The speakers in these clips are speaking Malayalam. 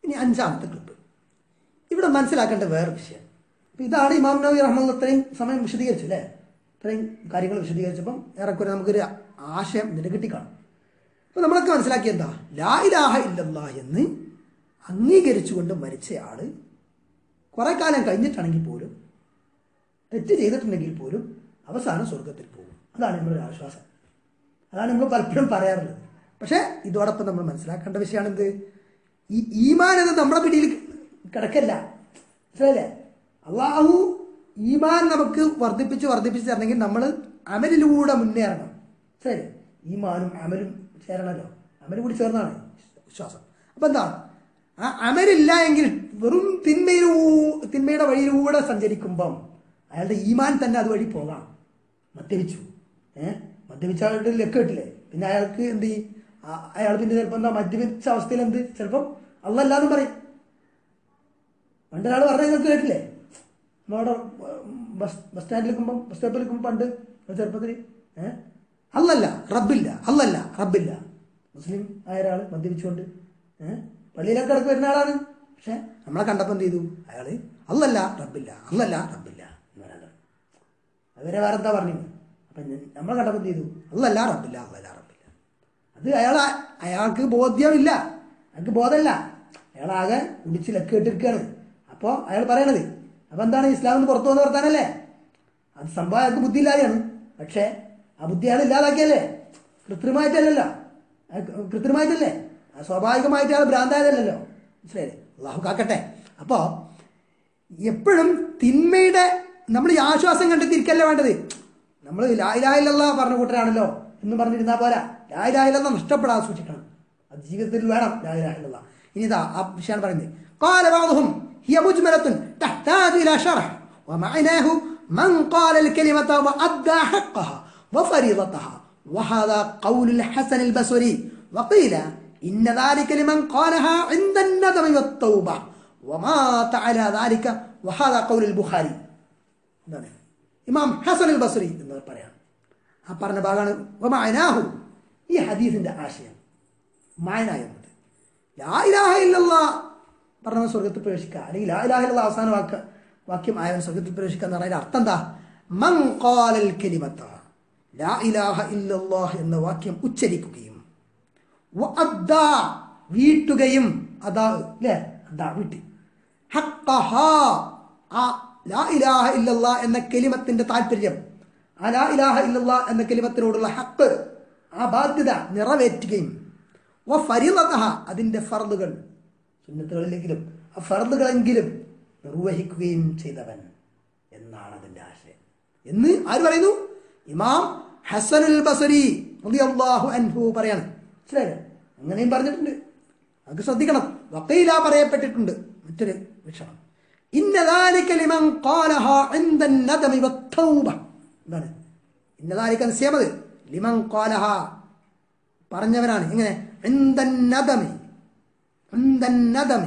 ഇനി അഞ്ചാമത്തെ ക്ലിപ്പ് ഇവിടെ മനസ്സിലാക്കേണ്ട വേറെ വിഷയം അപ്പൊ ഇതാണ് ഇമാം നബി റഹ്മുള്ള ഇത്രയും സമയം വിശദീകരിച്ചു അല്ലേ ഇത്രയും കാര്യങ്ങൾ വിശദീകരിച്ചപ്പം ഏറെക്കുറെ നമുക്കൊരു ആശയം ഇതിന് കിട്ടിക്കാണും അപ്പൊ നമ്മളൊക്കെ മനസ്സിലാക്കിയ എന്താ ലാ ഇലാഹ ഇല്ലല്ലാ എന്ന് അംഗീകരിച്ചുകൊണ്ട് മരിച്ചയാള് കുറെ കാലം കഴിഞ്ഞിട്ടാണെങ്കിൽ പോലും തെറ്റ് ചെയ്തിട്ടുണ്ടെങ്കിൽ പോലും അവസാനം സ്വർഗത്തിൽ പോകും അതാണ് നമ്മുടെ ഒരു ആശ്വാസം അതാണ് നമ്മൾ പലപ്പോഴും പറയാറുള്ളത് പക്ഷേ ഇതോടൊപ്പം നമ്മൾ മനസ്സിലാക്കേണ്ട വിഷയമാണ് എന്ത് ഈ ഈമാൻ എന്ന് നമ്മുടെ പിടിയിൽ കിടക്കല്ല മനസ്സിലായില്ലേ അള്ളാഹു ഈമാൻ നമുക്ക് വർദ്ധിപ്പിച്ച് വർദ്ധിപ്പിച്ച് തരണമെങ്കിൽ നമ്മൾ അമലിലൂടെ മുന്നേറണം മനസ്സിലായില്ലേ ഈമാനും അമലും ചേരണമല്ലോ അമലും കൂടി ചേർന്നാണ് വിശ്വാസം അപ്പം എന്താണ് ആ അമലില്ല എങ്കിൽ വെറും തിന്മയിലൂ തിന്മയുടെ വഴിയിലൂടെ സഞ്ചരിക്കുമ്പം അയാളുടെ ഈമാൻ തന്നെ അതുവഴി പോകാം മദ്യപിച്ചു ഏഹ് മദ്യപിച്ച ആളുടെ ലക്ക് കിട്ടില്ലേ പിന്നെ അയാൾക്ക് എന്ത് ചെയ്യും ആ- അയാൾ പിന്നെ ചിലപ്പോൾ എന്താ മദ്യപിച്ച അവസ്ഥയിൽ എന്ത് ചിലപ്പം അല്ലല്ലാന്നും പറയും പണ്ട് ഒരാൾ പറഞ്ഞത് നിങ്ങൾക്ക് കേട്ടില്ലേ നമ്മളവിടെ ബസ് ബസ് സ്റ്റാൻഡിൽ നിൽക്കുമ്പോൾ ബസ് സ്റ്റോപ്പിൽ നിൽക്കുമ്പോൾ പണ്ട് ഒരു ചെറുപ്പത്തിൽ ഏഹ് അല്ലല്ല റബ്ബില്ല അല്ലല്ല റബ്ബില്ല മുസ്ലിം ആയ ഒരാൾ മദ്യപിച്ചുകൊണ്ട് ഏഹ് പള്ളിയിലൊക്കെ ഇടയ്ക്ക് വരുന്ന ആളാണ് പക്ഷെ നമ്മളെ കണ്ടപ്പോൾ എന്ത് ചെയ്തു അയാൾ അല്ലല്ല റബ്ബില്ല അല്ലല്ല റബ്ബില്ല എന്ന് പറയാൻ തുടങ്ങി അതുവരെ വേറെ എന്താ പറഞ്ഞു അപ്പം നമ്മൾ കണ്ടപ്പോൾ എന്ത് ചെയ്തു അല്ലല്ല റബ്ബില്ല അല്ലല്ല റബ്ബില്ല അത് അയാൾ അയാൾക്ക് ബോധ്യമില്ല അയാൾക്ക് ബോധമല്ല അയാളാകെ കുടിച്ച് ലക്ക് ഇട്ടിരിക്കുകയാണ് അപ്പോൾ അയാൾ പറയണത് അപ്പം എന്താണ് ഇസ്ലാമിൽ നിന്ന് പുറത്തു വന്ന് വർത്താനല്ലേ അത് സംഭവം അയാൾക്ക് ബുദ്ധിയില്ലാതെയാണ് പക്ഷേ ആ ബുദ്ധി അയാൾ ഇല്ലാതാക്കിയല്ലേ കൃത്രിമമായിട്ടല്ലല്ലോ അയാൾക്ക് കൃത്രിമമായിട്ടല്ലേ ആ സ്വാഭാവികമായിട്ട് അയാൾ ഭ്രാന്തായതല്ലല്ലോ മനസ്സിലായില്ലേ അള്ളാഹു കാക്കട്ടെ അപ്പോൾ എപ്പോഴും തിന്മയുടെ നമ്മൾ ഈ ആശ്വാസം കണ്ടെത്തിയിരിക്കല്ല വേണ്ടത് നമ്മൾ ലായിലായില്ല പറഞ്ഞ കൂട്ടരാണല്ലോ എന്ന് പറഞ്ഞിരുന്നാൽ പോരാ ലായിലായില്ല നഷ്ടപ്പെടാതെ സൂക്ഷിക്കണം അത് ജീവിതത്തിൽ വേണം ലായിലായില്ല ഇനി ഇതാ ആ വിഷയമാണ് പറയുന്നത് قال بعضهم هي مجملة تحتاج إلى شرح ومعناه من قال الكلمة وأدى حقها وفريضتها وهذا قول الحسن البصري وقيل إن ذلك لمن قالها عند الندم والتوبة ومات على ذلك وهذا قول البخاري എന്താണ് ഇമാം ഹസൻ അൽ ബസ്രി എന്ന് പറയാം ആ പറഞ്ഞ ഭാഗമാണ് വമായനാഹു ഈ ഹദീസിന്റെ ആശയം മായന എന്നത് ലാ ഇലാഹ ഇല്ലല്ലാ പറഞ്ഞവൻ സ്വർഗത്തിൽ പ്രവേശിക്കുക അല്ലെങ്കിൽ ലാ ഇലാഹ ഇല്ലല്ലാ അവസാന വാക്ക് വാക്യം ആയവൻ സ്വർഗത്തിൽ പ്രവേശിക്കുക എന്ന് പറയുന്ന അർത്ഥം എന്താ മൻ ഖാലൽ കലിമത്ത ലാ ഇലാഹ ഇല്ലല്ലാഹ് എന്ന വാക്യം ഉച്ചരിക്കുകയും വഅദ്ദാ വീട്ടുകയും അതാ അല്ലേ അതാ വീട്ടി ഹഖഹ ആ ലാ ഇലാഹ ഇല്ലല്ലാ എന്ന കലിമത്തിന്റെ താല്പര്യം ആ ലാ ഇലാഹ ഇല്ലല്ലാ എന്ന കലിമത്തിനോടുള്ള ഹക്ക് ആ ബാധ്യത നിറവേറ്റുകയും വ ഫരിളതഹ അതിന്റെ ഫർദുകൾ സുന്നത്തുകളിലെങ്കിലും ആ ഫർദുകളെങ്കിലും നിർവഹിക്കുകയും ചെയ്തവൻ എന്നാണ് അതിന്റെ ആശയം എന്ന് ആര് പറയുന്നു ഇമാം ഹസനുൽ ബസരി റളിയല്ലാഹു അൻഹു പറയാണ് മനസ്സിലായില്ലേ അങ്ങനെയും പറഞ്ഞിട്ടുണ്ട് അത് ശ്രദ്ധിക്കണം വക്കീല പറയപ്പെട്ടിട്ടുണ്ട് മറ്റൊരു വിഷയം ഇന്നദാലിക ലിമൻ ഖാലഹ ഇൻദ الندم والتوبه എന്താണ് ഇന്നദാലിക നിശ്ചയമത് ലിമൻ ഖാലഹ പറഞ്ഞവനാണ് എങ്ങനെ ഇൻദ الندم ഇൻദ الندم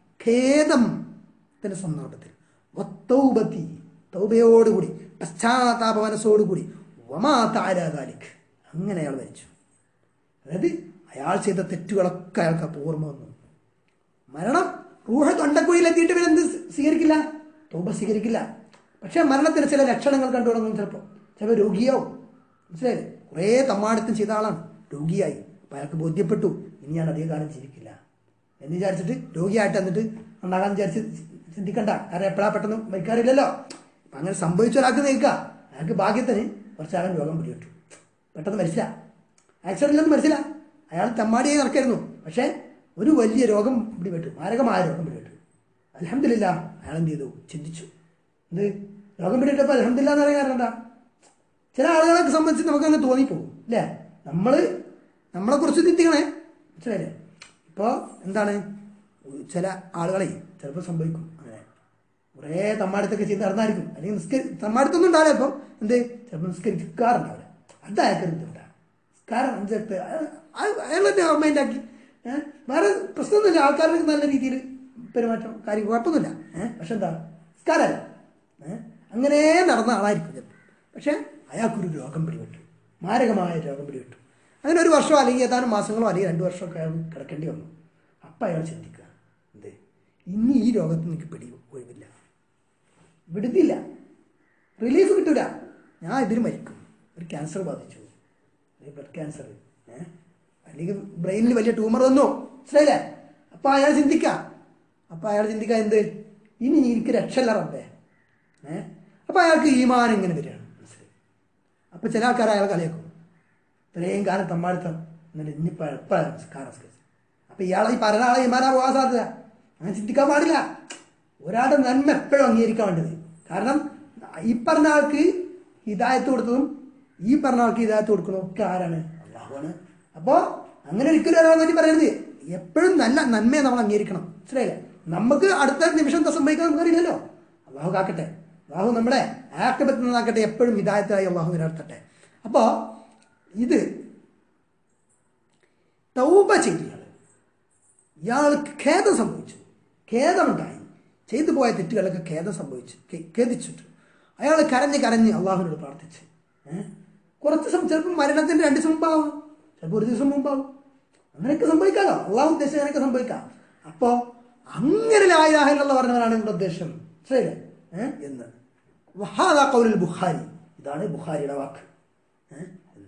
ഖേദത്തിന്റെ സന്ദർഭത്തിൽ വത്തൗബത്തി തൗബയോടുകൂടി പശ്ചാത്താപ മനസ്സോടുകൂടി വമാ താരാദാലിക് അങ്ങനെ അയാൾ മരിച്ചു അതായത് അയാൾ ചെയ്ത തെറ്റുകളൊക്കെ അയാൾക്ക് അപ്പോൾ ഓർമ്മ വന്നു മരണം റൂഹ തൊണ്ടക്കുഴിയിലെത്തിയിട്ട് പിന്നെ എന്ത് സ്വീകരിക്കില്ല തോപ സ്വീകരിക്കില്ല പക്ഷെ മരണത്തിന് ചില ലക്ഷണങ്ങൾ കണ്ടു തുടങ്ങും ചിലപ്പോൾ ചിലപ്പോൾ രോഗിയാവും മനസ്സിലായില്ലേ കുറേ തമ്മാടിത്തം ചെയ്ത ആളാണ് രോഗിയായി അപ്പം അയാൾക്ക് ബോധ്യപ്പെട്ടു ഇനി ഞാൻ അധിക കാലം ജീവിക്കില്ല എന്ന് വിചാരിച്ചിട്ട് രോഗിയായിട്ട് എന്നിട്ട് ഉണ്ടാകാൻ വിചാരിച്ച് ചിന്തിക്കണ്ട കാരണം എപ്പോഴാ പെട്ടെന്ന് മരിക്കാറില്ലല്ലോ അപ്പം അങ്ങനെ സംഭവിച്ച ഒരാൾക്ക് നിൽക്കുക അയാൾക്ക് ഭാഗ്യത്തിന് കുറച്ചാകാൻ രോഗം പിടിപെട്ടു പെട്ടെന്ന് മരിച്ചില്ല ആക്സിഡന്റിലൊന്നും മരിച്ചില്ല അയാൾ തെമ്മാടിയായി നടക്കായിരുന്നു പക്ഷേ ഒരു വലിയ രോഗം പിടിപെട്ടു മാരകമായ രോഗം പിടിപെട്ടു അലഹമില്ല അയാൾ എന്ത് ചെയ്തു ചിന്തിച്ചു എന്ത് രോഗം പിടിപെട്ടപ്പോൾ അലഹമില്ല എന്ന് പറയാൻ കാരണം എന്താ ചില ആളുകളെ സംബന്ധിച്ച് നമുക്ക് അങ്ങ് തോന്നിപ്പോകും അല്ലേ നമ്മൾ നമ്മളെ കുറിച്ച് ചിന്തിക്കണേ മനസ്സിലായില്ലേ ഇപ്പോൾ എന്താണ് ചില ആളുകളെ ചിലപ്പോൾ സംഭവിക്കും അങ്ങനെ കുറേ തമ്മാടിത്തൊക്കെ ചെയ്ത് നടന്നായിരിക്കും അല്ലെങ്കിൽ നിസ്കരി തമ്മാടിത്തൊന്നും ഉണ്ടാവില്ല ഇപ്പം എന്ത് ചിലപ്പോൾ നിസ്കരിക്കാറുണ്ടാവില്ല അത് അയാൾക്ക് ബുദ്ധിമുട്ടാണ് നിസ്കാരം അഞ്ചെട്ട് അയാൾ തന്നെ ഓർമ്മയിലാക്കി ഏഹ് വേറെ പ്രശ്നമൊന്നുമില്ല ആൾക്കാർക്ക് നല്ല രീതിയിൽ പെരുമാറ്റം കാര്യം കുഴപ്പമൊന്നുമില്ല ഏഹ് പക്ഷെ എന്താ നിസ്കാരമല്ല ഏഹ് അങ്ങനെ നടന്ന ആളായിരിക്കും ചിലപ്പോൾ പക്ഷെ അയാൾക്കൊരു രോഗം പിടിപെട്ടു മാരകമായ രോഗം പിടിപെട്ടു അങ്ങനെ ഒരു വർഷമോ അല്ലെങ്കിൽ ഏതാനും മാസങ്ങളോ അല്ലെങ്കിൽ രണ്ട് വർഷമൊക്കെ അയാൾ കിടക്കേണ്ടി വന്നു അപ്പം അയാൾ ചിന്തിക്കുക എന്ത് ഇനി ഈ രോഗത്തിൽ നിനക്ക് പിടി ഒഴിവില്ല വിടുന്നില്ല റിലീഫ് കിട്ടൂല ഞാൻ ഇതിന് മരിക്കും ഒരു ക്യാൻസർ ബാധിച്ചു ഒരു ബ്ലഡ് ക്യാൻസർ ഏഹ് അല്ലെങ്കിൽ ബ്രെയിനിൽ വലിയ ട്യൂമർ വന്നു മനസ്സിലായില്ലേ അപ്പൊ അയാൾ ചിന്തിക്കാം അപ്പൊ അയാൾ ചിന്തിക്കാം എന്ത് ഇനി എനിക്ക് രക്ഷല്ല റബ്ബേ ഏഹ് അപ്പൊ അയാൾക്ക് ഈമാൻ ഇങ്ങനെ വരികയാണ് മനസ്സിലായി അപ്പൊ ചില ആൾക്കാർ അയാൾ കളിയാക്കും ഇത്രയും കാലം തമ്മാടിത്തം എന്നിട്ട് ഇനിയിപ്പോ എപ്പോഴാണ് കാരം അപ്പൊ ഇയാളെ ഈ പറഞ്ഞ ആളെ ഈമാനാ പോകാൻ സാധ്യത അങ്ങനെ ചിന്തിക്കാൻ പാടില്ല ഒരാളുടെ നന്മ എപ്പോഴും അംഗീകരിക്കാൻ വേണ്ടത് കാരണം ഈ പറഞ്ഞ ആൾക്ക് ഹിദായത്ത് കൊടുത്തതും ഈ പറഞ്ഞ ആൾക്ക് ഹിദായത്ത് കൊടുക്കുന്നതും ഒക്കെ ആരാണ് അള്ളാഹുവാണ് അപ്പോ അങ്ങനെ ഒരിക്കലും ഒരാളെ പറ്റി പറയരുത് എപ്പോഴും നല്ല നന്മയെ നമ്മൾ അംഗീകരിക്കണം മനസ്സിലായില്ലേ നമുക്ക് അടുത്ത നിമിഷം എന്താ സംഭവിക്കാൻ നമുക്കറിയില്ലല്ലോ അള്ളാഹു കാക്കട്ടെ അള്ളാഹു നമ്മളെ ആക്കബത്ത് നന്നാക്കട്ടെ എപ്പോഴും ഹിദായത്തായി അള്ളാഹു നിലനിർത്തട്ടെ അപ്പോ ഇത് തൗബ ചെയ്യുകയാണ് ഇയാൾക്ക് ഖേദം സംഭവിച്ചു ഖേദമുണ്ടായി ചെയ്തു പോയ തെറ്റുകളൊക്കെ ഖേദം സംഭവിച്ചു ഖേ- ഖേദിച്ചിട്ടു അയാൾ കരഞ്ഞ് കരഞ്ഞ് അള്ളാഹുവിനോട് പ്രാർത്ഥിച്ച് ഏഹ് കുറച്ച് സമയം ചിലപ്പോൾ മരണത്തിന്റെ രണ്ട് ദിവസം മുമ്പാവും ചിലപ്പോൾ ഒരു ദിവസം മുമ്പാവും അങ്ങനെയൊക്കെ സംഭവിക്കാമല്ലോ അള്ളാഹു ഉദ്ദേശിച്ച അങ്ങനെയൊക്കെ സംഭവിക്കാം അപ്പോ അങ്ങനെ ലായിലാഹിലുള്ള പറഞ്ഞവരാണ് ഇവിടെ ഉദ്ദേശം ശരിയല്ലേ ഏഹ് എന്ന് വഹാദാ ഖൗലുൽ ബുഖാരി ഇതാണ് ബുഖാരിയുടെ വാക്ക് ഏഹ് എന്ന്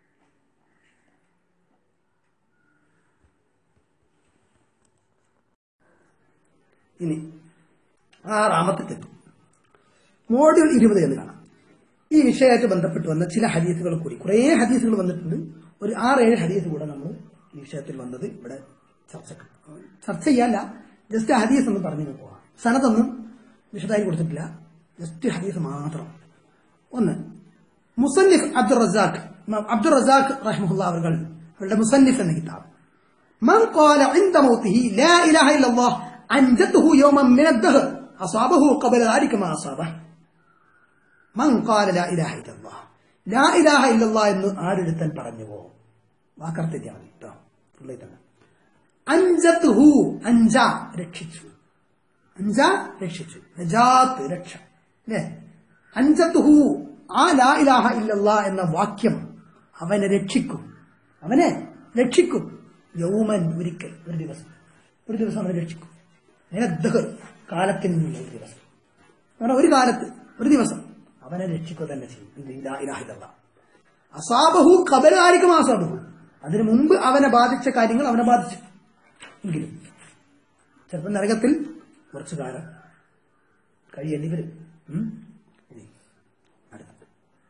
ഇനി ആറാമത്തെ തെറ്റ് മോഡ്യൂൾ ഇരുപത് എന്ന് കാണാം ഈ വിഷയമായിട്ട് ബന്ധപ്പെട്ട് വന്ന ചില ഹദീസുകൾ കൂടി കുറേ ഹദീസുകൾ വന്നിട്ടുണ്ട് ഒരു ആറേഴ് ഹദീസ് കൂടെ നമ്മൾ ഈ വിഷയത്തിൽ വന്നത് ഇവിടെ ചർച്ച ചർച്ച ചെയ്യാല്ല ജസ്റ്റ് ഹദീസ് എന്ന് പറഞ്ഞു പോവാം സനതൊന്നും വിശദമായി കൊടുത്തിട്ടില്ല ജസ്റ്റ് ഹദീസ് മാത്രം ഒന്ന് മുസന്നിഫ് അബ്ദുൾ റസാഖ് അബ്ദുൾ റസാഖ് റഹ്മുല്ല അവർ അവരുടെ മുസന്നിഫ് എന്ന കിതാബ് من قال عند موته لا إله إلا الله أنجته يوما من الدهر أصابه قبل ذلك ما أصابه من قال لا إله إلا الله لا إله إلا الله എന്ന് ആരെടുത്തൻ പറഞ്ഞുവോ വാക്കർത്ഥിച്ചാണ് കേട്ടോ ഫുള്ളി തന്നെ അഞ്ചത്തുഹു അഞ്ച രക്ഷിച്ചു അഞ്ച രക്ഷിച്ചു നജാത്ത് രക്ഷ അല്ലേ അഞ്ചത്തുഹു ആ ലാ ഇലാഹ ഇല്ലല്ലാ എന്ന വാക്യം അവനെ രക്ഷിക്കും അവനെ രക്ഷിക്കും യൗമൻ ഒരിക്കൽ ഒരു ദിവസം ഒരു ദിവസം അവനെ രക്ഷിക്കും നിനദ്ദഹർ കാലത്തിൽ നിന്നുള്ള ഒരു ദിവസം എന്ന് പറഞ്ഞാൽ ഒരു കാലത്ത് ഒരു ദിവസം അവനെ രക്ഷിക്കുക തന്നെ ചെയ്യും എന്ത് ലാ ഇലാഹ ഇല്ലല്ലാ അസാബഹു കബലാരിക്കും ആസാബഹു അതിനു മുമ്പ് അവനെ ബാധിച്ച കാര്യങ്ങൾ അവനെ ബാധിച്ചു എങ്കിലും ചിലപ്പോൾ നരകത്തിൽ കുറച്ചു കാലം കഴിയേണ്ടി വരും ഉം? ഇനി അടുത്തത്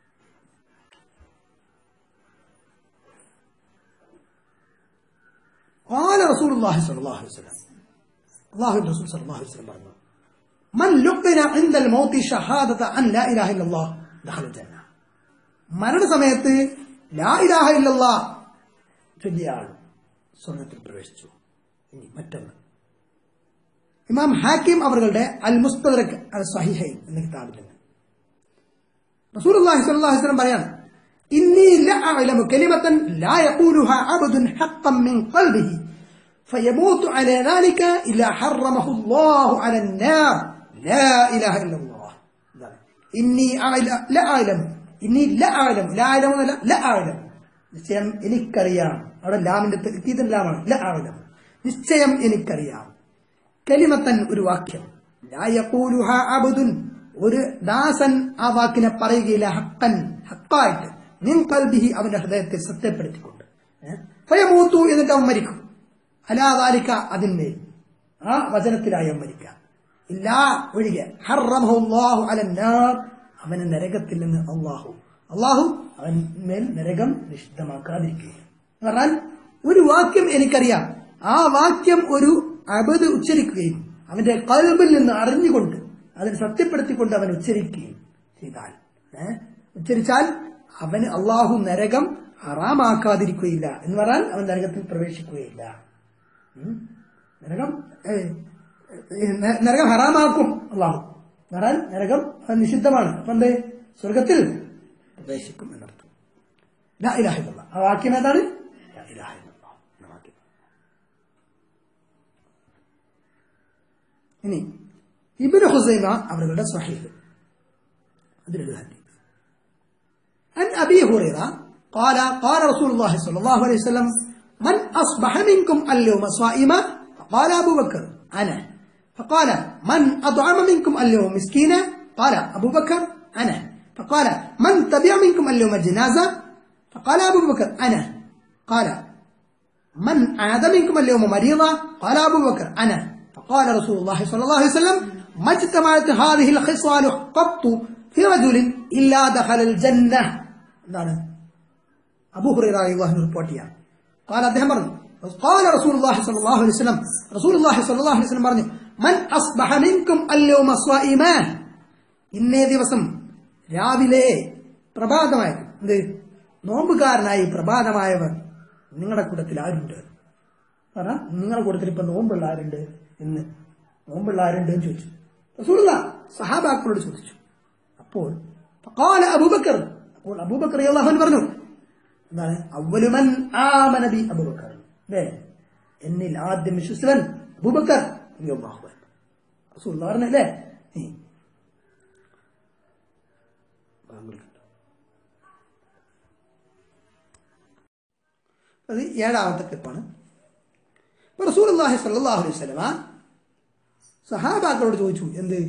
قال رسول الله صلى الله عليه وسلم الله الرسول صلى الله عليه وسلم പറഞ്ഞു من لقن عند الموت شهادة أن لا إله إلا الله دخل الجنة മരണസമയത്ത് ലാ ഇലാഹ ഇല്ലല്ലാ ചൊല്ലിയ ആൾ സ്വർഗത്തിൽ പ്രവേശിച്ചു ഇനി മറ്റൊന്ന് ഇമാം ഹാക്കിം അവരുടെ അൽ മുസ്തദറക് അൽ സഹിഹൈൻ എന്ന കിതാബിലുണ്ട് റസൂലുള്ളാഹി സ്വല്ലല്ലാഹു അലൈഹി വസല്ലം പറയാണ് ഇന്നി ലഅലമു കലിമത്തൻ ലാ യഖൂലുഹ അബ്ദുൻ ഹഖ്ഖൻ മിൻ ഖൽബിഹി فيموت على ذلك إلا حرمه الله على النار لا إله إلا الله إني أعلم لا أعلم إني لا أعلم لا أعلم لا لا أعلم നിശ്ചയം എനിക്കറിയാം അവിടെ ലാമിന്റെ തീതൻ ലാമാണ് ല ആഴം നിശ്ചയം എനിക്കറിയാം കലിമത്തൻ ഒരു വാക്യം ലാ യഖൂലുഹ അബ്ദുൻ ഒരു ദാസൻ ആ വാക്കിനെ പറയുകയില്ല ഹക്കൻ ഹക്കായിട്ട് നിൻ കൽബിഹി അവന്റെ ഹൃദയത്തെ സത്യപ്പെടുത്തിക്കൊണ്ട് ഏ? ഫയമൂത്തു എന്നിട്ട് അവൻ മരിക്കും അലാതാലിക്ക അതിന്മേൽ ആ വചനത്തിലായി അവൻ മരിക്കുക ഇല്ലാ ഒഴികെ ഹറമഹുല്ലാഹു അലന്നാർ അവനെ നരകത്തിൽ നിന്ന് അള്ളാഹു അള്ളാഹു അവൻ മേൽ നരകം നിഷിദ്ധമാക്കാതിരിക്കുകയും എന്ന് പറഞ്ഞാൽ ഒരു വാക്യം എനിക്കറിയാം ആ വാക്യം ഒരു അബദ് ഉച്ചരിക്കുകയും അവന്റെ കൽബിൽ നിന്ന് അറിഞ്ഞുകൊണ്ട് അതിനെ സത്യപ്പെടുത്തിക്കൊണ്ട് അവൻ ഉച്ചരിക്കുകയും ചെയ്താൽ ഏ? ഉച്ചരിച്ചാൽ അവന് അള്ളാഹു നരകം ഹറാമാക്കാതിരിക്കുകയില്ല എന്ന് പറഞ്ഞാൽ അവൻ നരകത്തിൽ പ്രവേശിക്കുകയില്ല ഉം? നരകം ഏ, ഏ, ന- നരകം ഹറാമാക്കും അള്ളാഹു എന്ന് പറഞ്ഞാൽ നരകം അത് നിഷിദ്ധമാണ് അപ്പൊ എന്ത് സ്വർഗത്തിൽ പ്രവേശിക്കും എന്നർത്ഥം ലാ ഇലാഹ ഇല്ലല്ലാഹ്. ആ വാക്യം ഏതാണ് ലാ ഇലാഹ ഇല്ലല്ലാഹ് എന്ന വാക്യം ഇനി ഇബ്നു ഹുസൈമ അവരുടെ സ്വഹീഹ് അതിലൊരു ഹദീസ് عن أبي هريرة قال قال رسول الله صلى الله عليه وسلم من أصبح منكم اليوم صائما فقال أبو بكر أنا فقال من أطعم منكم اليوم مسكينا قال أبو بكر أنا فقال من تبع منكم اليوم الجنازة فقال أبو بكر أنا قال من عاد منكم اليوم مريضا قال أبو بكر أنا فقال رسول الله صلى الله عليه وسلم ما اجتمعت هذه الخصال قط في رجل إلا دخل الجنة എന്താണ് അബൂ ഹുറൈറ റളിയല്ലാഹു അൻഹു റിപ്പോർട്ട് ചെയ്യാം قال അദ്ദേഹം പറഞ്ഞു قال رسول الله صلى الله عليه وسلم رسول الله صلى الله عليه وسلم പറഞ്ഞു من أصبح منكم اليوم صائما ഇന്നേ ദിവസം രാവിലെ പ്രഭാതമായ എന്ത് നോമ്പുകാരനായി പ്രഭാതമായവർ നിങ്ങളുടെ കൂട്ടത്തിൽ ആരുണ്ട് പറഞ്ഞാൽ നിങ്ങളുടെ കൂട്ടത്തിൽ ഇപ്പൊ നോമ്പുള്ള ആരുണ്ട് എന്ന് നോമ്പുള്ള ആരുണ്ട് എന്ന് ചോദിച്ചു റസൂലുള്ള സഹാബാക്കളോട് ചോദിച്ചു അപ്പോൾ ഫഖാല അബൂബക്കർ അപ്പോൾ അബൂബക്കർ റളിയല്ലാഹു അൻഹു പറഞ്ഞു എന്താണ് അവലുമൻ ആമനബി അബൂബക്കർ അല്ലേ എന്നിൽ ആദ്യം വിശ്വസിച്ചവൻ അബൂബക്കർ റളിയല്ലാഹു അൻഹു റസൂലുള്ള പറഞ്ഞല്ലേ ഏ. അത് ഏഴാമത്തെ ക്ലിപ്പാണ് ഇപ്പൊ റസൂലുള്ളാഹി സ്വല്ലല്ലാഹു അലൈഹി വസല്ലമ സഹാബാക്കളോട് ചോദിച്ചു എന്ത്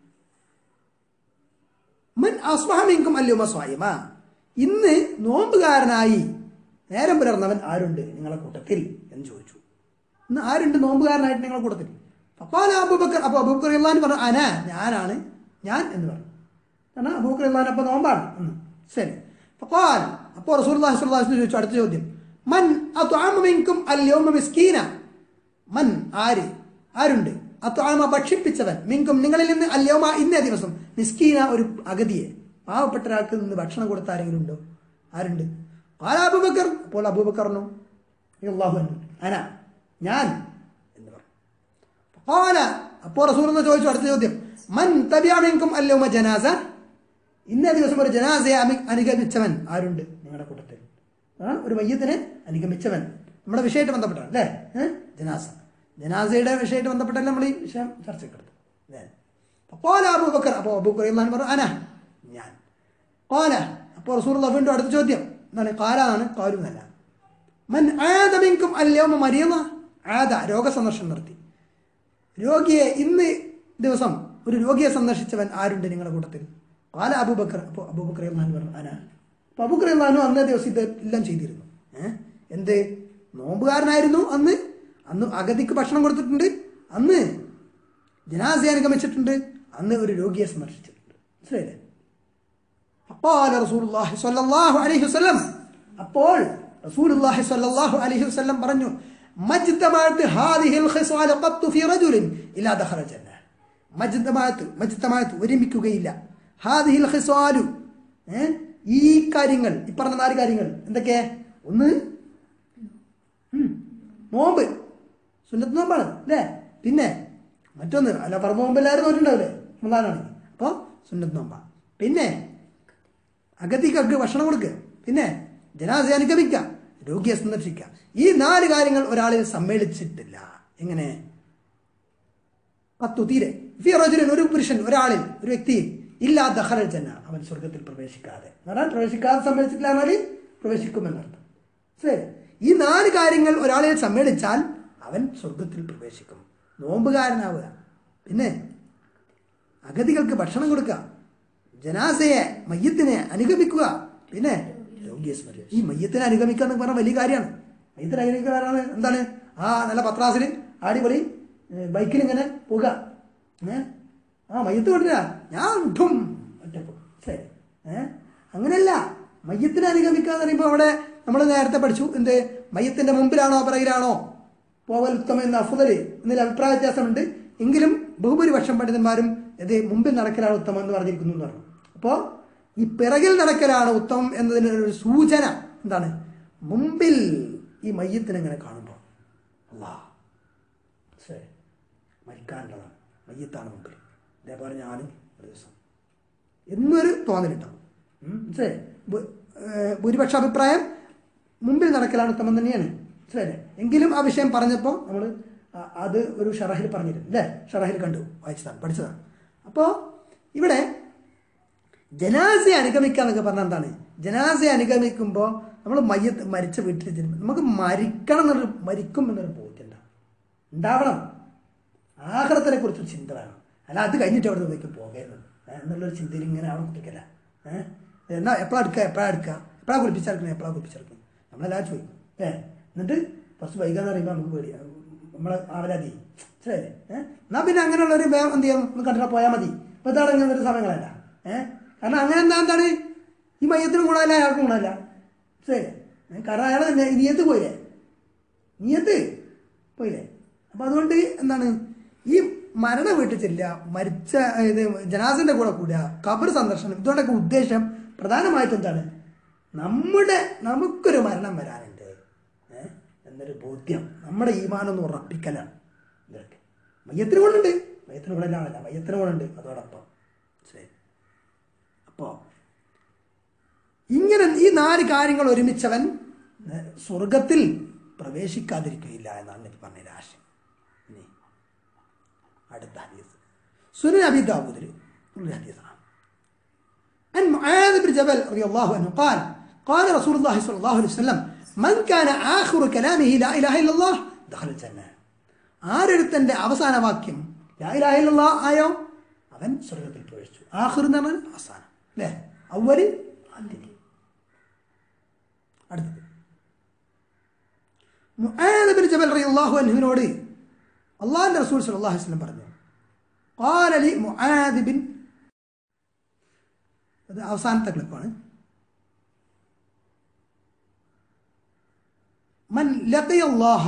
മൻ അസ്ബഹ മിൻകും അല്യുമ സ്വായിമ ഇന്ന് നോമ്പുകാരനായി നേരം പുലർന്നവൻ ആരുണ്ട് നിങ്ങളെ കൂട്ടത്തിൽ എന്ന് ചോദിച്ചു ഇന്ന് ആരുണ്ട് നോമ്പുകാരനായിട്ട് നിങ്ങളെ കൂട്ടത്തിൽ അപ്പോൾ അബൂബക്കർ അപ്പോൾ അബൂബക്കർ അള്ളഹാൻ പറഞ്ഞു അന ഞാനാണ് ഞാൻ എന്ന് പറഞ്ഞു കാരണം അബൂബക്കർ അള്ളഹാൻ അപ്പോൾ നോമ്പാണ് എന്ന് ശരി അപ്പോൾ അപ്പോൾ റസൂൽ ചോദിച്ചു അടുത്ത ചോദ്യം മൻ അത്വാമ മിൻകും അല്യോമ മിസ്കീന മൻ ആര് ആരുണ്ട് അത്വാമ ഭക്ഷിപ്പിച്ചവൻ മിങ്കും നിങ്ങളിൽ നിന്ന് അല്യോമ ഇന്നേ ദിവസം മിസ്കീന ഒരു അഗതിയെ പാവപ്പെട്ട ഒരാൾക്ക് നിന്ന് ഭക്ഷണം കൊടുത്ത ആരെങ്കിലും ഉണ്ടോ ആരുണ്ട് കാല അബൂബക്കർ അപ്പോൾ അബൂബക്കർ പറഞ്ഞു അള്ളാഹു അന ഞാൻ എന്ന് പറഞ്ഞു കാല അപ്പോൾ റസൂൽ എന്ന് ചോദിച്ചു അടുത്ത ചോദ്യം മൻ തബിയാമിങ്കും അല്ലോമ ജനാസ ഇന്നേ ദിവസം ഒരു ജനാസയെ അമി- അനുഗമിച്ചവൻ ആരുണ്ട് നിങ്ങളുടെ കൂട്ടത്തിൽ ആ, ഒരു മയ്യത്തിനെ അനുഗമിച്ചവൻ നമ്മുടെ വിഷയമായിട്ട് ബന്ധപ്പെട്ടാണ് അല്ലേ ഏഹ്? ജനാസ ജനാസയുടെ വിഷയമായിട്ട് ബന്ധപ്പെട്ടല്ലേ നമ്മൾ ഈ വിഷയം ചർച്ചയ്ക്കെടുത്തു അല്ലേ അപ്പോൾ അബൂബക്കർ അപ്പോൾ അബൂബക്കർ റളിയല്ലാഹു പറഞ്ഞു അന ഞാൻ കോല അപ്പോൾ റസൂൽ വീണ്ടും അടുത്ത ചോദ്യം എന്താണ് കാലാണ് കാലു എന്നല്ല മൻ ആദമിങ്കും അല്യോമ മരിയമ ആദ രോഗസന്ദർശനം നടത്തി രോഗിയെ ഇന്ന് ദിവസം ഒരു രോഗിയെ സന്ദർശിച്ചവൻ ആരുണ്ട് നിങ്ങളുടെ കൂട്ടത്തിൽ കാല അബൂബക്കർ അപ്പോൾ അബൂബക്കർ റഹ്മാൻ പറഞ്ഞു അന അപ്പോൾ അബൂബക്കർ റഹ്മാനും അന്നേ ദിവസം ഇത് എല്ലാം ചെയ്തിരുന്നു ഏഹ് എന്ത് നോമ്പുകാരനായിരുന്നു അന്ന് അന്ന് അഗതിക്ക് ഭക്ഷണം കൊടുത്തിട്ടുണ്ട് അന്ന് ജനാസയെ അനുഗമിച്ചിട്ടുണ്ട് അന്ന് ഒരു രോഗിയെ സന്ദർശിച്ചിട്ടുണ്ട് മനസ്സിലായില്ലേ അപ്പോൾ റസൂലുള്ളാഹി സ്വല്ലല്ലാഹു അലൈഹി വസല്ലം അപ്പോൾ റസൂലുള്ളാഹി സ്വല്ലല്ലാഹു അലൈഹി വസല്ലം പറഞ്ഞു മജ്തമഅത്ത് ഹാദിഹിൽ ഖിസാല ഖത്തു ഫീ റജുലിൻ ഇലാ ദഖല ജന്ന മജ്തമഅത്ത് മജ്തമഅത്ത് ഒരുമിക്കുകയില്ല ഹാദിഹിൽ ഖിസാലു ഏ? ഈ കാര്യങ്ങൾ ഈ പറഞ്ഞ നാല് കാര്യങ്ങൾ എന്തൊക്കെ ഒന്ന് ഉം, നോമ്പ് സുന്നത്ത് നോമ്പാണ് അല്ലേ പിന്നെ മറ്റൊന്ന് അല്ല പറമ്പ് നോമ്പ് എല്ലാവരും നോറ്റുണ്ടാവില്ലേ റമദാനാണെങ്കിൽ അപ്പോൾ സുന്നത്ത് നോമ്പാണ് പിന്നെ അഗതികൾക്ക് ഭക്ഷണം കൊടുക്കുക പിന്നെ ജനാസ അനുഗമിക്കുക രോഗിയെ സന്ദർശിക്കുക ഈ നാല് കാര്യങ്ങൾ ഒരാളിൽ സമ്മേളിച്ചിട്ടില്ല എങ്ങനെ പത്തു തീരെ ഫി റജുലിൻ ഒരു പുരുഷൻ ഒരാളിൽ ഒരു വ്യക്തിയിൽ ഇല്ലാ ദഹൽ ജന്ന അവൻ സ്വർഗത്തിൽ പ്രവേശിക്കാതെ എന്ന് പറഞ്ഞാൽ പ്രവേശിക്കാതെ സമ്മേളിച്ചിട്ടില്ല എന്നാൽ പ്രവേശിക്കുമെന്നർത്ഥം ശരി ഈ നാല് കാര്യങ്ങൾ ഒരാളിൽ സമ്മേളിച്ചാൽ അവൻ സ്വർഗത്തിൽ പ്രവേശിക്കും നോമ്പുകാരനാവുക പിന്നെ അഗതികൾക്ക് ഭക്ഷണം കൊടുക്കുക ജനാസയെ മയ്യത്തിനെ അനുഗമിക്കുക പിന്നെ രോഗിയെ സ്മരിക്കുക ഈ മയ്യത്തിനെ അനുഗമിക്കുക എന്ന് പറഞ്ഞാൽ വലിയ കാര്യമാണ് മയ്യത്തിനെ അനുഗമിക്കുക പറഞ്ഞാൽ എന്താണ് ആ നല്ല പത്രാസിൽ അടിപൊളി ബൈക്കിൽ ഇങ്ങനെ പോകുക ഏ ആ മയ്യത്ത് കൊണ്ടില്ല ഞാൻ ഉഠും ഒറ്റപ്പോ ശരി ഏ അങ്ങനെയല്ല മയ്യത്തിനെ അനുഗമിക്കുക എന്ന് പറയുമ്പോൾ അവിടെ നമ്മൾ നേരത്തെ പഠിച്ചു എന്ത് മയ്യത്തിന്റെ മുമ്പിലാണോ പിറകിലാണോ പോവൽ ഉത്തമം എന്ന അഫുദൽ എന്നതിൽ അഭിപ്രായ വ്യത്യാസമുണ്ട് എങ്കിലും ബഹുഭൂരിപക്ഷം പണ്ഡിതന്മാരും ഇത് മുമ്പിൽ നടക്കലാണ് ഉത്തമം എന്ന് പറഞ്ഞിരിക്കുന്നു എന്ന് പറഞ്ഞു അപ്പോൾ ഈ പിറകിൽ നടക്കലാണ് ഉത്തമം എന്നതിന് ഒരു സൂചന എന്താണ് മുമ്പിൽ ഈ മയ്യത്തിനെ ഇങ്ങനെ കാണുമ്പോൾ അല്ലാ ശരി മരിക്കാനുള്ളതാണ് മയ്യത്താണ് മുമ്പിൽ ഇതേപോലെ ഞാൻ ഒരു ദിവസം എന്നൊരു തോന്നലുണ്ടാവും ഉം, മനസ്സിലായി ഭൂ- ഏർ ഭൂരിപക്ഷ അഭിപ്രായം മുമ്പിൽ നടക്കലാണ് ഉത്തമം തന്നെയാണ് മനസ്സിലായില്ലേ എങ്കിലും ആ വിഷയം പറഞ്ഞപ്പോൾ നമ്മൾ അത് ഒരു ഷറഹിൽ പറഞ്ഞിരുന്നു അല്ലേ ഷറഹിൽ കണ്ടു വായിച്ചതാണ് പഠിച്ചതാണ് അപ്പോൾ ഇവിടെ ജനാസയെ അനുഗമിക്കുക എന്നൊക്കെ പറഞ്ഞാൽ എന്താണ് ജനാസയെ അനുഗമിക്കുമ്പോൾ നമ്മൾ മയ്യത്ത് മരിച്ച വീട്ടിൽ ചെല്ലുമ്പോൾ നമുക്ക് മരിക്കണം എന്നൊരു മരിക്കും എന്നൊരു ബോധ്യം ഉണ്ടാവും ഉണ്ടാവണം ആഹ്റത്തിനെ കുറിച്ചൊരു ചിന്ത വേണം അല്ല അത് കഴിഞ്ഞിട്ട് അവിടെ നിന്നേക്ക് പോകരുത് ഏ, എന്നുള്ളൊരു ചിന്തയിൽ ഇങ്ങനെ അവിടെ കുട്ടിക്കല്ല ഏഹ് എന്നാ എപ്പോഴാ എടുക്കുക എപ്പോഴാ എടുക്കുക എപ്പോഴാ കുളിപ്പിച്ചെടുക്കണം എപ്പോഴാ കുളിപ്പിച്ചെടുക്കണം നമ്മളെല്ലാവരും ചോദിക്കും ഏ എന്നിട്ട് കുറച്ച് വൈകാന്ന് പറയുമ്പോൾ നമുക്ക് പേടി നമ്മളെ ആവലാതി ശരിയല്ലേ ഏഹ് എന്നാ പിന്നെ അങ്ങനെയുള്ളൊരു വേഗം എന്ത് ചെയ്യാം ഒന്ന് കണ്ടിട്ട് പോയാൽ മതി ഇപ്പൊ ഇതാണ് ഇങ്ങനെ ഒരു സമയങ്ങളല്ല ഏഹ് കാരണം അങ്ങനെ എന്താ എന്താണ് ഈ മയത്തിനും ഗുണമല്ല അയാൾക്കും ഗുണമല്ല ശരി കാരണം അയാൾ തന്നെ നിയത്ത് പോയില്ലേ നിയത്ത് പോയില്ലേ അപ്പൊ അതുകൊണ്ട് എന്താണ് ഈ മരണ വീട്ടിൽ ചെല്ലുക മരിച്ച ഇത് ജനാസിന്റെ കൂടെ കൂടുക കബർ സന്ദർശനം ഇതുകൊണ്ടൊക്കെ ഉദ്ദേശം പ്രധാനമായിട്ടും എന്താണ് നമ്മുടെ നമുക്കൊരു മരണം വരാനുണ്ട് ഏ? എന്നൊരു ബോധ്യം നമ്മുടെ ഈമാനൊന്ന് ഉറപ്പിക്കലാണ് ഇതൊക്കെ മയ്യത്തിന് ഗുണമുണ്ട് മയ്യത്തിന് ഗുണമില്ലാന്നല്ല മയ്യത്തിന് ഗുണമുണ്ട് അതോടൊപ്പം ശരി അപ്പോ ഇങ്ങനെ ഈ നാല് കാര്യങ്ങൾ ഒരുമിച്ചവൻ ഏ, സ്വർഗത്തിൽ പ്രവേശിക്കാതിരിക്കുകയില്ല എന്നാണ് എനിക്ക് പറഞ്ഞ ആശയം ഇനി അടുത്ത ഹദീസ് സുനൻ അബി ദാവൂദിൽ ഉള്ള ഹദീസാണ് عن معاذ بن جبل رضي الله عنه قال قال رسول الله صلى الله عليه وسلم من كان آخر كلامه لا إله إلا الله دخل الجنة ആരെടുത്തൻ്റെ അവസാന വാക്യം ലാ ഇലാഹ ഇല്ലല്ലാഹ് ആയോ അവൻ സ്വർഗത്തിൽ പ്രവേശിച്ചു ആഖിർ എന്ന് പറഞ്ഞാൽ അവസാനം അല്ലേ അവര് ആദ്യം അടുത്തത് മുആദ് ബിൻ ജബൽ റളിയല്ലാഹു അൻഹുവിനോട് അള്ളാഹിന്റെ റസൂൽ സല്ലല്ലാഹു അലൈഹി വസല്ലം പറഞ്ഞു قال لي معاذ بن അത് അവസാനത്തെ ക്ലിപ്പാണ് من لقي الله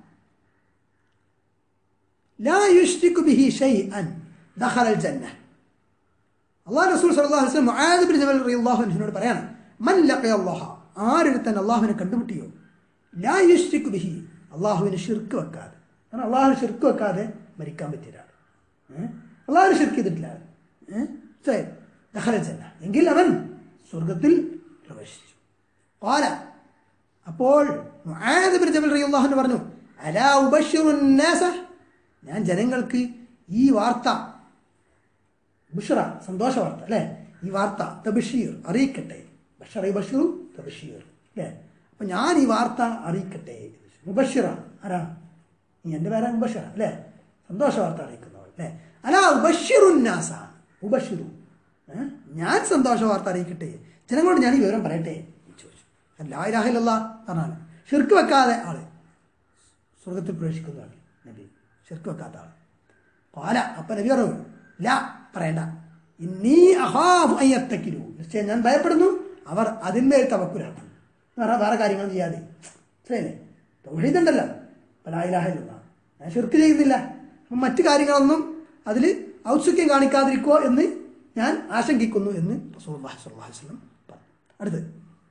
لا يشرك به شيئا دخل الجنة അള്ളാഹു റസൂൽ സല്ലല്ലാഹു അലൈഹി വസല്ലം മുആദ് ബിൻ ജബൽ റളിയല്ലാഹു അൻഹുവിനോട് പറയാണ് മൻ ലഖിയ അല്ലാഹ ആരൊരുത്തൻ അള്ളാഹുവിനെ കണ്ടുമുട്ടിയോ ലാ യുശ്രികു ബിഹി അള്ളാഹുവിന് ഷിർക്ക് വെക്കാതെ കാരണം അള്ളാഹുവിന് ഷിർക്ക് വെക്കാതെ മരിക്കാൻ പറ്റിയ ഒരാൾ ഏഹ്? അള്ളാഹുവിന് ഷിർക്ക് ചെയ്തിട്ടില്ല ഏഹ്? ശരി. ദഖല ജന്ന. എങ്കിൽ അവൻ സ്വർഗത്തിൽ പ്രവേശിച്ചു قال അപ്പോൾ മുആദ് ബിൻ ജബൽ റളിയല്ലാഹു അൻഹു പറഞ്ഞു അലാ ഉബശ്ശിറു الناس ഞാൻ ജനങ്ങൾക്ക് ഈ വാർത്ത ബുഷറ സന്തോഷ വാർത്ത അല്ലേ ഈ വാർത്ത തബഷീർ അറിയിക്കട്ടെ ബഷറ ബഷീർ തബഷീർ അല്ലേ അപ്പൊ ഞാൻ ഈ വാർത്ത അറിയിക്കട്ടെ മുബഷിറ ആരാ നീ എൻ്റെ പേരാ മുബഷിറ അല്ലേ സന്തോഷ വാർത്ത അറിയിക്കുന്നവൾ അല്ലേ അല്ല ഉബഷിറുന്നാസ ഉബഷിറു ഏ? ഞാൻ സന്തോഷ വാർത്ത അറിയിക്കട്ടെ ജനങ്ങളോട് ഞാൻ ഈ വിവരം പറയട്ടെ എന്ന് ചോദിച്ചു ലാഹില്ല പറഞ്ഞാൽ ഷിർക്ക് വെക്കാതെ ആള് സ്വർഗത്തിൽ പ്രവേശിക്കുന്നതാണ് നബി ഷിർക്ക് വെക്കാത്ത ആള് പാല അപ്പൊ നബി പറഞ്ഞു ല പറയണ്ട ഇന്നീ അഹാബ് അയ്യത്തക്കിരു നിശ്ചയം ഞാൻ ഭയപ്പെടുന്നു അവർ അതിന്മേൽ തവക്കുലാക്കും വേറെ വേറെ കാര്യങ്ങൾ ചെയ്യാതെ ശരിയല്ലേ തൊഴിലുണ്ടല്ലോ പലായിലാഹില്ല ഞാൻ ഷിർക്ക് ചെയ്യുന്നില്ല അപ്പം മറ്റു കാര്യങ്ങളൊന്നും അതിൽ ഔത്സുക്യം കാണിക്കാതിരിക്കോ എന്ന് ഞാൻ ആശങ്കിക്കുന്നു എന്ന് റസൂൽ സ്വല്ലല്ലാഹു അലൈഹി വസല്ലം പറഞ്ഞു അടുത്ത്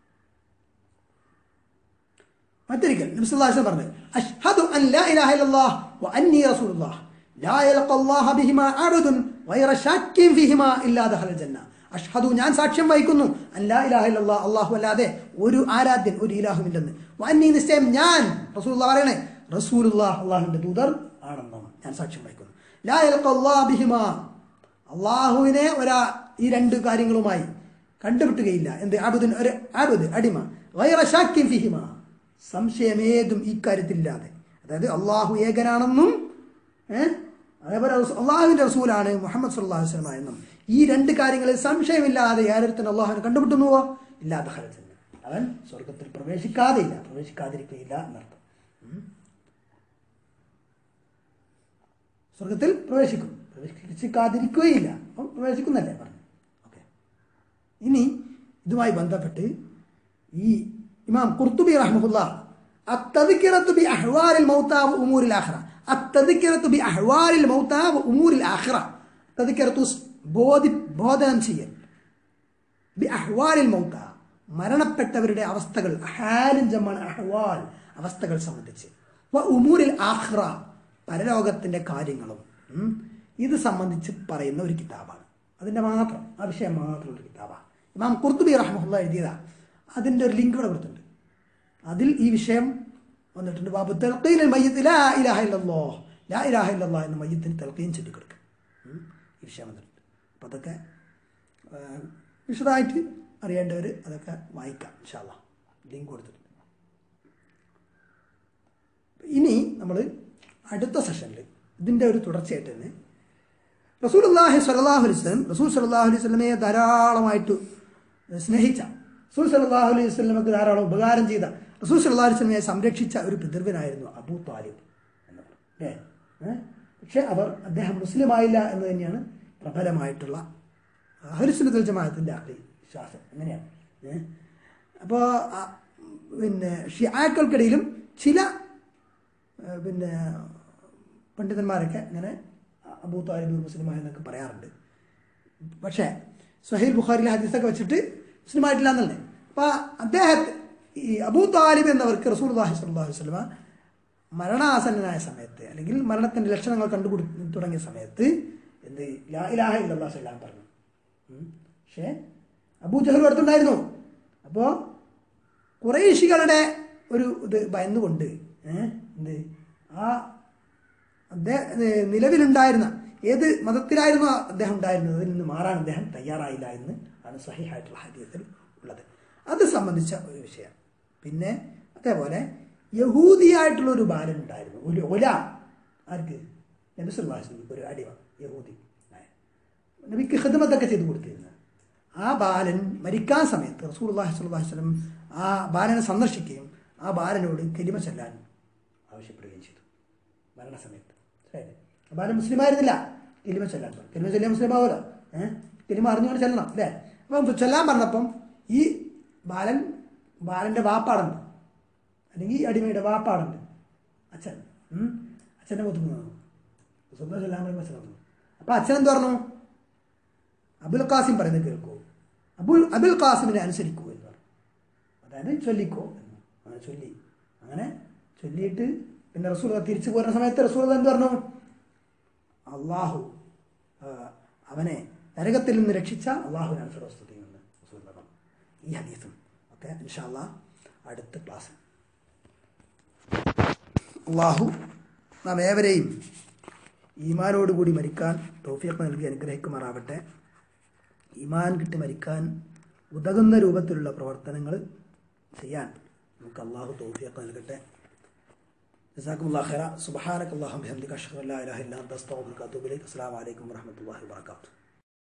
മറ്റൊരിക്കൽ നബിസ്വല്ലാസ് പറഞ്ഞു അഷ്ഹദു അൻ ലാ ഇലാഹ ഇല്ലല്ലാഹ് വ അന്നി റസൂലുള്ളാഹ് ലാ യൽഖ അല്ലാഹ ബിഹിമാ അബദുൻ ഗൈറ ശാക്കിൻ ഫിഹിമാ ഇല്ലാ ദഖല ജന്ന അഷ്ഹദു ഞാൻ സാക്ഷ്യം വഹിക്കുന്നു അൻ ലാ ഇലാഹ ഇല്ലല്ലാഹ് അല്ലാഹു അല്ലാതെ ഒരു ആരാധ്യൻ ഒരു ഇലാഹുമില്ലെന്ന് വ അന്നി നിശ്ചയം ഞാൻ റസൂലുള്ളാഹ് പറയണേ റസൂലുള്ളാഹ് അല്ലാഹുവിന്റെ ദൂതർ ആണെന്ന് ഞാൻ സാക്ഷ്യം വഹിക്കുന്നു ലാ യൽഖ അല്ലാഹ ബിഹിമാ അള്ളാഹുവിനെ ഒരാ ഈ രണ്ട് കാര്യങ്ങളുമായി കണ്ടുപിട്ടുകയില്ല എന്ത് അബുദിൻ ഒരു അബുദ് അടിമ ഗൈറ ശാക്കിൻ ഫിഹിമ സംശയമേതും ഈ കാര്യത്തിലില്ലാതെ അതായത് അള്ളാഹു ഏകനാണെന്നും ഏഹ് അതേപോലെ റസൂ- അള്ളാഹുവിന്റെ റസൂലാണ് മുഹമ്മദ് സല്ലല്ലാഹു അലൈഹി വസല്ലം എന്നും ഈ രണ്ട് കാര്യങ്ങളിൽ സംശയമില്ലാതെ ആരത്തിന് അള്ളാഹുവിനെ കണ്ടുപിട്ടുന്നുവോ ഇല്ലാത്ത ഹരത്തിന് അവൻ സ്വർഗത്തിൽ പ്രവേശിക്കാതെ ഇല്ല പ്രവേശിക്കാതിരിക്കുകയില്ല എന്നർത്ഥം ഉം. സ്വർഗത്തിൽ പ്രവേശിക്കും പ്രവേശിക്കാതിരിക്കുകയില്ല അപ്പം പ്രവേശിക്കുന്നല്ലേ പറഞ്ഞു ഓക്കെ ഇനി ഇതുമായി ബന്ധപ്പെട്ട് ഈ ഇമാം ഖുർത്തുബി റഹ്മുല്ല അത്തദിക്കിറത്തു ബി അഹ്വാലിൽ മൗതാവ് ഉമൂരിൽ ആഖിറ അത്തദിക്കിറത്തു ബി അഹ്വാലിൽ മൗതാവ് ഉമൂരിൽ ആഖിറ തദിക്കിറത്തു ബോധി ബോധനം ചെയ്യൽ ബി അഹ്വാലിൽ മൗത്ത മരണപ്പെട്ടവരുടെ അവസ്ഥകൾ അഹാലിൻ ജമാണ് അഹ്വാൽ അവസ്ഥകൾ സംബന്ധിച്ച് വ ഉമൂരിൽ ആഖ്റ പരലോകത്തിന്റെ കാര്യങ്ങളും ഉം, ഇത് സംബന്ധിച്ച് പറയുന്ന ഒരു കിതാബാണ് അതിന്റെ മാത്രം ആ വിഷയം മാത്രമുള്ള ഒരു കിതാബാണ് ഇമാം കുർത്തുബി റഹ്മുല്ല എഴുതിയതാ അതിന്റെ ഒരു ലിങ്ക് ഇവിടെ കൊടുത്തിട്ടുണ്ട് അതിൽ ഈ വിഷയം വന്നിട്ടുണ്ട് ബാബു തൽക്കീൽ മയ്യത്ത് ലാ ഇലാഹ ഇല്ലല്ലാഹ് ലാ ഇലാഹ ഇല്ലല്ലാഹ് എന്ന മയ്യത്തിന് തൽക്കീൻ ചൊല്ലിക്കൊടുക്കും ഉം, ഈ വിഷയം വന്നിട്ടുണ്ട് അപ്പം അതൊക്കെ ആ, വിശദമായിട്ട് അറിയേണ്ടവർ അതൊക്കെ വായിക്കാം ഇൻഷാല്ല ലിങ്ക് കൊടുത്തിട്ടുണ്ട് ഇനി നമ്മൾ അടുത്ത സെഷനിൽ ഇതിൻ്റെ ഒരു തുടർച്ചയായിട്ട് തന്നെ റസൂൽ അള്ളാഹി സലാഹു അലൈഹി സ്വലം റസൂൽ സലാഹു അലൈഹി സ്വലമയെ ധാരാളമായിട്ട് സ്നേഹിച്ച റസൂൽ സലാഹു അലൈഹി സ്വലമക്ക് ധാരാളം ഉപകാരം ചെയ്ത റസൂൽ സലാഹു അലൈഹി സ്വലമയെ സംരക്ഷിച്ച ഒരു പിതൃവനായിരുന്നു അബൂ താലിബ് എന്നവർ അല്ലേ ഏ? പക്ഷേ അവർ അദ്ദേഹം മുസ്ലിമായില്ല എന്ന് തന്നെയാണ് പ്രബലമായിട്ടുള്ള ഹരിസുനത്തുൽ ജമാഅത്തിൻ്റെ അഖി വിശ്വാസം അങ്ങനെയാണ് ഏ? അപ്പോൾ ആ, പിന്നെ ഷിയാക്കൾക്കിടയിലും ചില ആ, പിന്നെ പണ്ഡിതന്മാരൊക്കെ ഇങ്ങനെ അബൂ താലിബ് മുസ്ലിമായ എന്നൊക്കെ പറയാറുണ്ട് പക്ഷേ സുഹൈൽ ബുഖാരിലെ ഹദീസൊക്കെ വെച്ചിട്ട് മുസ്ലിം ആയിട്ടില്ല എന്നല്ലേ അപ്പോൾ അദ്ദേഹത്തെ ഈ അബൂ താലിബ് എന്നവർക്ക് റസൂൽ അള്ളാഹി സ്വല്ലല്ലാഹു അലൈഹി വസല്ലമ മരണാസന്നനായ സമയത്ത് അല്ലെങ്കിൽ മരണത്തിൻ്റെ ലക്ഷണങ്ങൾ കണ്ടുകൊടു തുടങ്ങിയ സമയത്ത് എന്ത് ലാ ഇലാഹ ഇല്ലല്ലാഹു സല്ലാം പറഞ്ഞു ഉം. പക്ഷേ അബൂ ജഹൽ അടുത്തുണ്ടായിരുന്നു അപ്പോൾ കുറേശികളുടെ ഒരു ഇത് ഭയന്നുകൊണ്ട് ഏഹ് എന്ത് ആ അദ്ദേഹം ഏഹ് നിലവിലുണ്ടായിരുന്ന ഏത് മതത്തിലായിരുന്നു അദ്ദേഹം ഉണ്ടായിരുന്നത് അതിൽ നിന്ന് മാറാൻ അദ്ദേഹം തയ്യാറായില്ല എന്ന് ആണ് സഹിഹായിട്ടുള്ള ഹദീസിൽ ഉള്ളത് അത് സംബന്ധിച്ച ഒരു വിഷയം പിന്നെ അതേപോലെ യഹൂദിയായിട്ടുള്ള ഒരു ബാലൻ ഉണ്ടായിരുന്നു ഒരു ഒല ആർക്ക് നബിസുല്ലാസ് ഒരു അടിമ യഹൂദി ആയ. നബിക്ക് ഹിദ്മത്തൊക്കെ ചെയ്തു കൊടുത്തിരുന്നത് ആ ബാലൻ മരിക്കാൻ സമയത്ത് റസൂൽ അള്ളാഹി സ്വല്ലല്ലാഹു അലൈഹി വസല്ലം ആ ബാലനെ സന്ദർശിക്കുകയും ആ ബാലനോട് കെലിമ ചെല്ലാൻ ആവശ്യപ്പെടുകയും ചെയ്തു മരണസമയത്ത് ശരി ആ ബാലൻ മുസ്ലിം ആയിരുന്നില്ല കെലിമ ചെല്ലാൻ പറഞ്ഞു കെലിമ ചെല്ലാൻ മുസ്ലിം ആവുമല്ലോ ഏഹ് കെലിമ അറിഞ്ഞുകൊണ്ട് ചെല്ലണം അല്ലേ അപ്പം ചെല്ലാൻ പറഞ്ഞപ്പം ഈ ബാലൻ ബാലൻ്റെ വാപ്പാടുണ്ട് അല്ലെങ്കിൽ ഈ അടിമയുടെ വാപ്പാടുണ്ട് അച്ഛൻ ഉം. അച്ഛൻ്റെ മുത്തുന്നു സ്വന്തം ചെല്ലാൻ പറയുമ്പോൾ അച്ഛൻ വന്നു അപ്പം അച്ഛൻ എന്ത് പറഞ്ഞു അബുൽ ഖാസിം പറയുന്നത് കേൾക്കൂ അബുൽ അബുൽ ഖാസിമിനെ അനുസരിക്കൂ എന്ന് പറഞ്ഞു അതായത് ചൊല്ലിക്കോ എന്ന് അങ്ങനെ ചൊല്ലി അങ്ങനെ ചൊല്ലിയിട്ട് പിന്നെ റസൂൽ തിരിച്ചു പോരുന്ന സമയത്ത് റസൂൽ എന്ത് പറഞ്ഞു അള്ളാഹു ആ, അവനെ നരകത്തിൽ നിന്ന് രക്ഷിച്ച അള്ളാഹുവിനാണ് സർവസ്തുതിയെന്ന് റസൂൽ പറഞ്ഞു ഈ ഹദീസും ഓക്കെ ഇൻഷാല്ലാ അടുത്ത ക്ലാസ് അള്ളാഹു നാം ഏവരെയും ഈമാനോടുകൂടി മരിക്കാൻ തോഫിയൊക്കെ നൽകി അനുഗ്രഹിക്കുമാറാവട്ടെ ഈമാൻ കിട്ടി മരിക്കാൻ ഉതകുന്ന രൂപത്തിലുള്ള പ്രവർത്തനങ്ങൾ ചെയ്യാൻ നമുക്ക് അള്ളാഹു തോഫിയൊക്കെ നൽകട്ടെ جزاكم الله خيرا سبحانك اللهم وبحمدك اشهد ان لا اله الا انت استغفرك واتوب اليك السلام عليكم ورحمه الله وبركاته